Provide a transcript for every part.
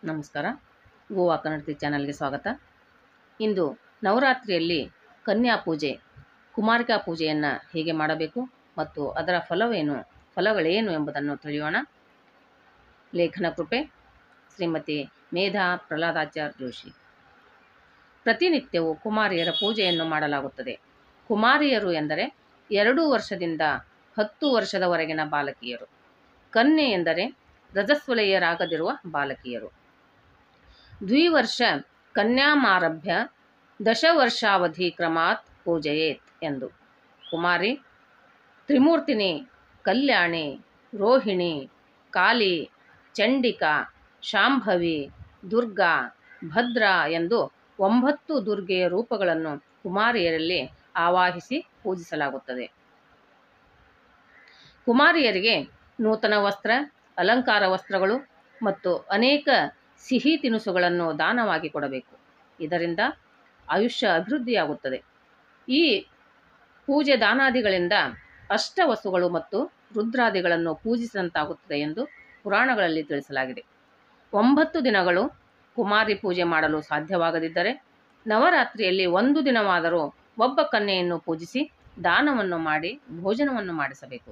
ನಮಸ್ಕಾರ ಗೋವಾ ಕನ್ನಡತಿ ಚಾನಲ್ಗೆ ಸ್ವಾಗತ ಇಂದು ನವರಾತ್ರಿಯಲ್ಲಿ ಕನ್ಯಾ ಪೂಜೆ ಕುಮಾರಿಕಾ ಪೂಜೆಯನ್ನು ಹೇಗೆ ಮಾಡಬೇಕು ಮತ್ತು ಅದರ ಫಲವೇನು ಫಲಗಳೇನು ಎಂಬುದನ್ನು ತಿಳಿಯೋಣ ಲೇಖನ ಕೃಪೆ ಶ್ರೀಮತಿ ಮೇಧಾ ಪ್ರಹ್ಲಾದಾಚಾರ್ಯ ಜೋಶಿ ಪ್ರತಿನಿತ್ಯವೂ ಕುಮಾರಿಯರ ಪೂಜೆಯನ್ನು ಮಾಡಲಾಗುತ್ತದೆ ಕುಮಾರಿಯರು ಎಂದರೆ ಎರಡು ವರ್ಷದಿಂದ ಹತ್ತು ವರ್ಷದವರೆಗಿನ ಬಾಲಕಿಯರು ಕನ್ಯೆ ಎಂದರೆ ರಜಸ್ವಲೆಯರಾಗದಿರುವ ಬಾಲಕಿಯರು ದ್ವಿವರ್ಷ ಕನ್ಯಾಮಾರಭ್ಯ ದಶವರ್ಷಾವಧಿ ಕ್ರಮಾತ್ ಪೂಜಯೇತ್ ಎಂದು ಕುಮಾರಿ ತ್ರಿಮೂರ್ತಿನಿ ಕಲ್ಯಾಣಿ ರೋಹಿಣಿ ಕಾಳಿ ಚಂಡಿಕಾ ಶಾಂಭವಿ ದುರ್ಗಾ ಭದ್ರಾ ಎಂದು ಒಂಬತ್ತು ದುರ್ಗೆಯ ರೂಪಗಳನ್ನು ಕುಮಾರಿಯರಲ್ಲಿ ಆವಾಹಿಸಿ ಪೂಜಿಸಲಾಗುತ್ತದೆ ಕುಮಾರಿಯರಿಗೆ ನೂತನ ವಸ್ತ್ರ ಅಲಂಕಾರ ವಸ್ತ್ರಗಳು ಮತ್ತು ಅನೇಕ ಸಿಹಿ ತಿನಿಸುಗಳನ್ನು ದಾನವಾಗಿ ಕೊಡಬೇಕು ಇದರಿಂದ ಆಯುಷ್ಯ ಅಭಿವೃದ್ಧಿಯಾಗುತ್ತದೆ ಈ ಪೂಜೆ ದಾನಾದಿಗಳಿಂದ ಅಷ್ಟವಸುಗಳು ಮತ್ತು ರುದ್ರಾದಿಗಳನ್ನು ಪೂಜಿಸಿದಂತಾಗುತ್ತದೆ ಎಂದು ಪುರಾಣಗಳಲ್ಲಿ ತಿಳಿಸಲಾಗಿದೆ ಒಂಬತ್ತು ದಿನಗಳು ಕುಮಾರಿ ಪೂಜೆ ಮಾಡಲು ಸಾಧ್ಯವಾಗದಿದ್ದರೆ ನವರಾತ್ರಿಯಲ್ಲಿ ಒಂದು ದಿನವಾದರೂ ಒಬ್ಬ ಕನ್ಯೆಯನ್ನು ಪೂಜಿಸಿ ದಾನವನ್ನು ಮಾಡಿ ಭೋಜನವನ್ನು ಮಾಡಿಸಬೇಕು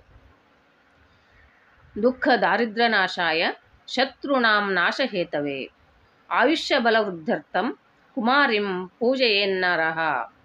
ದುಃಖ ದಾರಿದ್ರ್ಯ ನಾಶಾಯ ಶತ್ರುಣಾಂ ನಾಶಹೇತವೇ ಆಯುಷ್ಯ ಬಲವೃದ್ಧರ್ಥಂ ಕುಮಾರಿಂ ಪೂಜೆಯನ್ನರಹ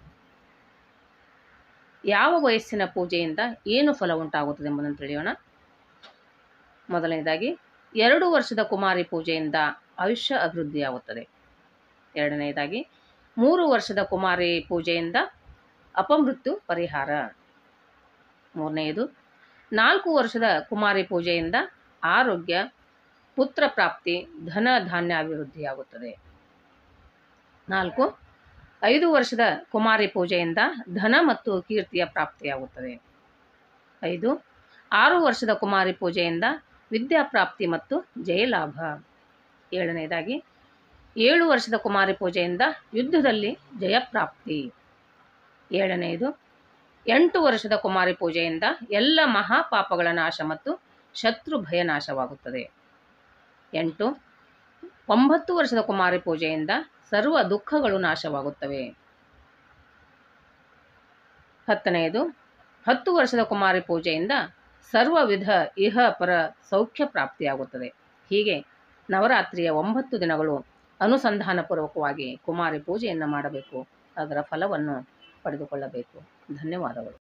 ಯಾವ ವಯಸ್ಸಿನ ಪೂಜೆಯಿಂದ ಏನು ಫಲ ಉಂಟಾಗುತ್ತದೆ ಎಂಬುದನ್ನು ತಿಳಿಯೋಣ ಮೊದಲನೇದಾಗಿ ಎರಡು ವರ್ಷದ ಕುಮಾರಿ ಪೂಜೆಯಿಂದ ಆಯುಷ್ಯ ಅಭಿವೃದ್ಧಿಯಾಗುತ್ತದೆ ಎರಡನೆಯದಾಗಿ ಮೂರು ವರ್ಷದ ಕುಮಾರಿ ಪೂಜೆಯಿಂದ ಅಪಮೃತ್ಯು ಪರಿಹಾರ ಮೂರನೆಯದು ನಾಲ್ಕು ವರ್ಷದ ಕುಮಾರಿ ಪೂಜೆಯಿಂದ ಆರೋಗ್ಯ ಪುತ್ರ ಪ್ರಾಪ್ತಿ ಧನ ಧಾನ್ಯ ಅಭಿವೃದ್ಧಿಯಾಗುತ್ತದೆ ನಾಲ್ಕು ಐದು ವರ್ಷದ ಕುಮಾರಿ ಪೂಜೆಯಿಂದ ಧನ ಮತ್ತು ಕೀರ್ತಿಯ ಪ್ರಾಪ್ತಿಯಾಗುತ್ತದೆ ಐದು ಆರು ವರ್ಷದ ಕುಮಾರಿ ಪೂಜೆಯಿಂದ ವಿದ್ಯಾಪ್ರಾಪ್ತಿ ಮತ್ತು ಜಯಲಾಭ ಏಳನೆಯದಾಗಿ ಏಳು ವರ್ಷದ ಕುಮಾರಿ ಪೂಜೆಯಿಂದ ಯುದ್ಧದಲ್ಲಿ ಜಯಪ್ರಾಪ್ತಿ ಏಳನೆಯದು ಎಂಟು ವರ್ಷದ ಕುಮಾರಿ ಪೂಜೆಯಿಂದ ಎಲ್ಲ ಮಹಾಪಾಪಗಳ ನಾಶ ಮತ್ತು ಶತ್ರು ಭಯ ನಾಶವಾಗುತ್ತದೆ ಎಂಟು ಒಂಬತ್ತು ವರ್ಷದ ಕುಮಾರಿ ಪೂಜೆಯಿಂದ ಸರ್ವ ದುಃಖಗಳು ನಾಶವಾಗುತ್ತವೆ ಹತ್ತನೆಯದು ಹತ್ತು ವರ್ಷದ ಕುಮಾರಿ ಪೂಜೆಯಿಂದ ಸರ್ವ ವಿಧ ಇಹ ಪರ ಸೌಖ್ಯ ಪ್ರಾಪ್ತಿಯಾಗುತ್ತದೆ ಹೀಗೆ ನವರಾತ್ರಿಯ ಒಂಬತ್ತು ದಿನಗಳು ಅನುಸಂಧಾನಪೂರ್ವಕವಾಗಿ ಕುಮಾರಿ ಪೂಜೆಯನ್ನು ಮಾಡಬೇಕು ಅದರ ಫಲವನ್ನು ಪಡೆದುಕೊಳ್ಳಬೇಕು ಧನ್ಯವಾದಗಳು